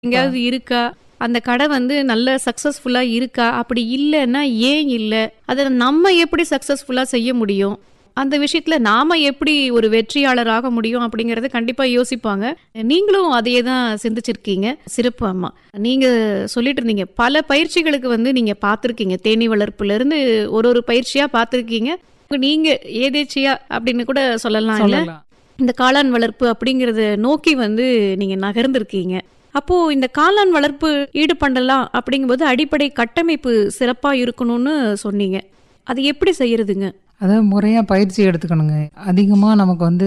எங்கேயாவது இருக்கா அந்த கடை வந்து நல்ல சக்சஸ்ஃபுல்லா இருக்கா அப்படி இல்லைன்னா ஏன் இல்லை அதை நம்ம எப்படி சக்சஸ்ஃபுல்லா செய்ய முடியும் அந்த விஷயத்துல நாம எப்படி ஒரு வெற்றியாளராக முடியும் அப்படிங்கறத கண்டிப்பா யோசிப்பாங்க நீங்களும் அதையே தான் சிந்திச்சிருக்கீங்க சிறப்பு அம்மா நீங்க சொல்லிட்டு இருந்தீங்க பல பயிற்சிகளுக்கு வந்து நீங்க பார்த்திருக்கீங்க தேனி வளர்ப்புல இருந்து ஒரு ஒரு பயிற்சியா பார்த்திருக்கீங்க நீங்க ஏதேச்சியா அப்படின்னு கூட சொல்லலாம் இல்ல சொல்லலாம் இந்த காளான் வளர்ப்பு அப்படிங்கறத நோக்கி வந்து நீங்க நகர்ந்திருக்கீங்க அப்போ இந்த காளான் வளர்ப்பு ஈடுபடலாம் அப்படிங்கும்போது அடிப்படை கட்டமைப்பு சிறப்பா இருக்கணும்னு சொன்னீங்க அது எப்படி செய்யறதுங்க அதாவது முறையாக பயிற்சி எடுத்துக்கணுங்க அதிகமாக நமக்கு வந்து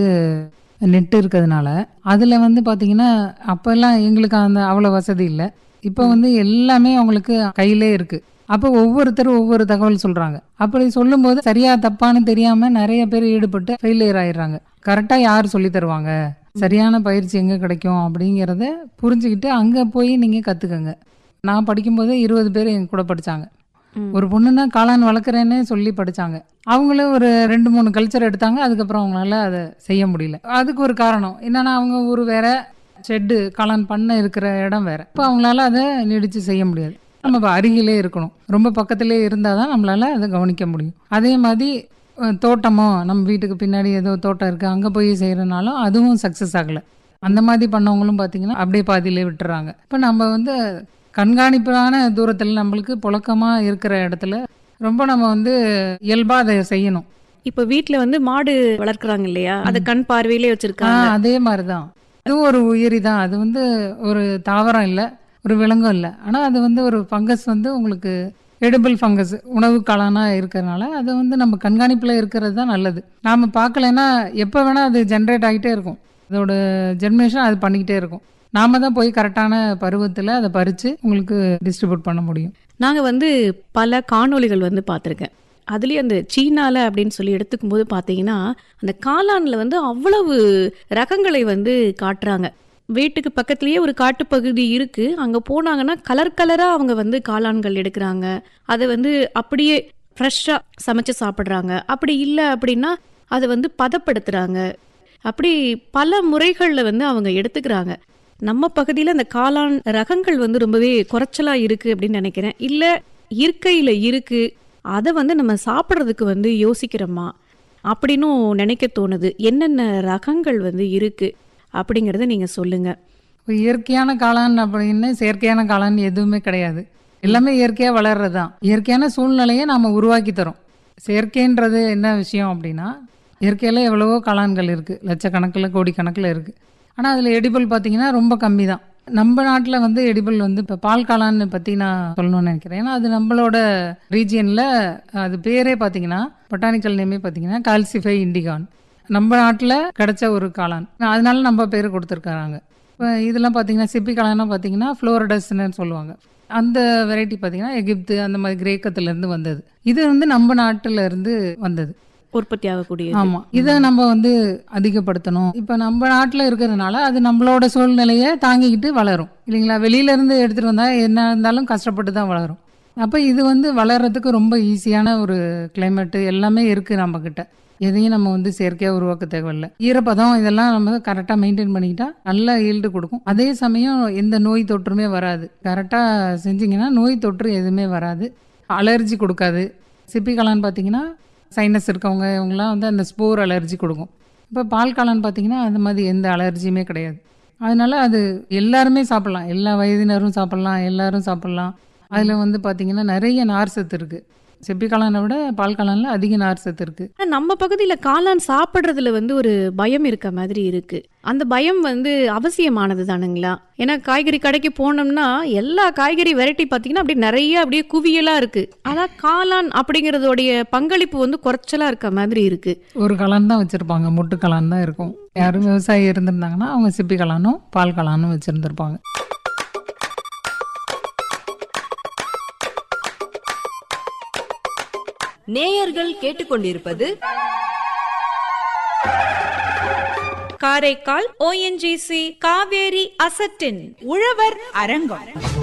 நெட் இருக்கிறதுனால அதில் வந்து பார்த்தீங்கன்னா அப்போல்லாம் எங்களுக்கு அந்த அவ்வளோ வசதி இல்லை இப்போ வந்து எல்லாமே அவங்களுக்கு கையிலே இருக்குது அப்போ ஒவ்வொருத்தரும் ஒவ்வொரு தகவல் சொல்கிறாங்க அப்படி சொல்லும்போது சரியா தப்பான்னு தெரியாமல் நிறைய பேர் ஈடுபட்டு ஃபெயிலியர் ஆயிடுறாங்க கரெக்டாக யார் சொல்லி தருவாங்க சரியான பயிற்சி எங்கே கிடைக்கும் அப்படிங்கிறத புரிஞ்சுக்கிட்டு அங்கே போய் நீங்கள் கற்றுக்கங்க நான் படிக்கும்போது இருபது பேர் எங்க கூட படித்தாங்க ம். ஒரு பொண்ணுன்னா காளான் வளர்க்குறேன்னே சொல்லி படிச்சாங்க அவங்களும் ஒரு ரெண்டு மூணு கல்ச்சர் எடுத்தாங்க அதுக்கப்புறம் அவங்களால அதை செய்ய முடியல அதுக்கு ஒரு காரணம் என்னன்னா அவங்க ஊர் வேற ஷெட்டு காளான் பண்ண இருக்கிற இடம் வேற இப்போ அவங்களால அதை நீடிச்சு செய்ய முடியாது நம்ம இப்ப அருகிலே இருக்கணும் ரொம்ப பக்கத்திலே இருந்தால் தான் நம்மளால அதை கவனிக்க முடியும் அதே மாதிரி அஹ், தோட்டமோ நம்ம வீட்டுக்கு பின்னாடி ஏதோ தோட்டம் இருக்குது அங்கே போய் செய்கிறனாலும் அதுவும் சக்ஸஸ் ஆகலை அந்த மாதிரி பண்ணவங்களும் பார்த்தீங்கன்னா அப்படியே பாதியிலே விட்டுறாங்க இப்போ நம்ம வந்து கண்காணிப்பான தூரத்தில் நம்மளுக்கு புழக்கமாக இருக்கிற இடத்துல ரொம்ப நம்ம வந்து இயல்பாக அதை செய்யணும் இப்ப வீட்ல வந்து மாடு வளர்க்கறாங்க இல்லையா அதை கண் பார்வையிலே ஆ வச்சிருக்காங்க அதே மாதிரி தான் அதுவும் ஒரு உயிரி தான் அது வந்து ஒரு தாவரம் இல்லை ஒரு விலங்கும் இல்லை ஆனால் அது வந்து ஒரு ஃபங்கஸ் வந்து உங்களுக்கு எடிபிள் ஃபங்கஸ் உணவு காளானாக இருக்கிறதுனால அது வந்து நம்ம கண்காணிப்பில் இருக்கிறது தான் நல்லது நாம் பார்க்கலைன்னா எப்போ வேணால் அது ஜென்ரேட் ஆகிட்டே இருக்கும் அதோட ஜென்ரேஷன் அது பண்ணிக்கிட்டே இருக்கும் நாம தான் போய் கரெக்டான பருவத்தில் அதை பறித்து உங்களுக்கு டிஸ்ட்ரிபியூட் பண்ண முடியும் நாங்க வந்து பல காணொளிகள் வந்து பார்த்துருக்கேன் அதுலயும் அந்த சீனால அப்படின்னு சொல்லி எடுத்துக்கும் போது பார்த்தீங்கன்னா அந்த காளான்ல வந்து அவ்வளவு ரகங்களை வந்து காட்டுறாங்க வீட்டுக்கு பக்கத்துலயே ஒரு காட்டுப்பகுதி இருக்கு அங்க போனாங்கன்னா கலர் கலரா அவங்க வந்து காளான்கள் எடுக்கிறாங்க அதை வந்து அப்படியே ஃப்ரெஷ்ஷா சமைச்சு சாப்பிட்றாங்க அப்படி இல்லை அப்படின்னா அதை வந்து பதப்படுத்துறாங்க அப்படி பல முறைகளில் வந்து அவங்க எடுத்துக்கிறாங்க நம்ம பகுதியில் அந்த காளான் ரகங்கள் வந்து ரொம்பவே குறைச்சலா இருக்கு அப்படின்னு நினைக்கிறேன் இல்லை இருக்கையில் இருக்கு அதை வந்து நம்ம சாப்பிட்றதுக்கு வந்து யோசிக்கிறோமா அப்படின்னும் நினைக்க தோணுது என்னென்ன ரகங்கள் வந்து இருக்கு அப்படிங்கிறத நீங்க சொல்லுங்க இப்போ இயற்கையான காளான் அப்படின்னு செயற்கையான காளான் எதுவுமே கிடையாது எல்லாமே இயற்கையாக வளர்றது தான் இயற்கையான சூழ்நிலையை நாம் உருவாக்கி தரோம் செயற்கைன்றது என்ன விஷயம் அப்படின்னா இயற்கையில் எவ்வளவோ காளான்கள் இருக்குது லட்சக்கணக்கில் கோடிக்கணக்கில் இருக்குது ஆனால் அதில் எடிபிள் பார்த்தீங்கன்னா ரொம்ப கம்மி தான் நம்ம நாட்டில் வந்து எடிபிள் வந்து இப்போ பால் காளான்னு பற்றி நான் சொல்லணும்னு நினைக்கிறேன் ஏன்னா அது நம்மளோட ரீஜியனில் அது பேரே பார்த்தீங்கன்னா பொட்டானிக்கல் நேமே பார்த்தீங்கன்னா கால்சிஃபை இண்டிகான் நம்ம நாட்டில் கிடைச்ச ஒரு காளான் அதனால நம்ம பேர் கொடுத்துருக்காங்க இப்போ இதெல்லாம் பார்த்தீங்கன்னா சிப்பி காளானா பார்த்தீங்கன்னா ஃப்ளோரடஸ்ன்னு சொல்லுவாங்க அந்த வெரைட்டி பார்த்தீங்கன்னா எகிப்து அந்த மாதிரி கிரேக்கத்துலேருந்து வந்தது இது வந்து நம்ம நாட்டுல இருந்து வந்தது உற்பத்தி ஆகக்கூடிய ஆமா இதை நம்ம வந்து அதிகப்படுத்தணும் இப்போ நம்ம நாட்டில் இருக்கிறதுனால அது நம்மளோட சூழ்நிலையை தாங்கிக்கிட்டு வளரும் இல்லைங்களா வெளியில இருந்து எடுத்துட்டு வந்தா என்ன இருந்தாலும் கஷ்டப்பட்டு தான் வளரும் அப்போ இது வந்து வளர்றதுக்கு ரொம்ப ஈஸியான ஒரு கிளைமேட்டு எல்லாமே இருக்கு நம்ம கிட்ட எதையும் நம்ம வந்து செயற்கையாக உருவாக்க தேவையில்லை ஈரப்பதம் இதெல்லாம் நம்ம கரெக்டாக மெயின்டைன் பண்ணிக்கிட்டா நல்ல ஈல்டு கொடுக்கும் அதே சமயம் எந்த நோய் தொற்றுமே வராது கரெக்டாக செஞ்சீங்கன்னா நோய் தொற்று எதுவுமே வராது அலர்ஜி கொடுக்காது சிப்பி காளான் பார்த்தீங்கன்னா சைனஸ் இருக்கவங்க இவங்கலாம் வந்து அந்த ஸ்போர் அலர்ஜி கொடுக்கும் இப்போ பால் காளான் பார்த்தீங்கன்னா அந்த மாதிரி எந்த அலர்ஜியுமே கிடையாது அதனால அது எல்லாருமே சாப்பிட்லாம் எல்லா வயதினரும் சாப்பிட்லாம் எல்லாரும் சாப்பிட்லாம் அதில் வந்து பார்த்தீங்கன்னா நிறைய நார் சத்து இருக்குது செப்பி காளானை விட பால் காளானில் அதிக நார் சத்து இருக்குது ஆனா, நம்ம பகுதியில் காளான் சாப்பிட்றதுல வந்து ஒரு பயம் இருக்க மாதிரி இருக்கு அந்த பயம் வந்து அவசியமானது தானுங்களா ஏன்னா காய்கறி கடைக்கு போனோம்னா எல்லா காய்கறி வெரைட்டி பார்த்தீங்கன்னா அப்படியே நிறைய அப்படியே குவியலா இருக்கு ஆனா காளான் அப்படிங்கறதோடைய பங்களிப்பு வந்து குறைச்சலா இருக்க மாதிரி இருக்கு ஒரு காளான் தான் வச்சுருப்பாங்க முட்டு காளான் தான் இருக்கும் யாரும் விவசாயி இருந்திருந்தாங்கன்னா அவங்க சிப்பி காளானும் பால் காளானும் வச்சுருந்துருப்பாங்க நேயர்கள் கேட்டுக்கொண்டிருப்பது காரைக்கால் ஓஎன்ஜிசி காவேரி அசட்டின் உழவர் அரங்கம்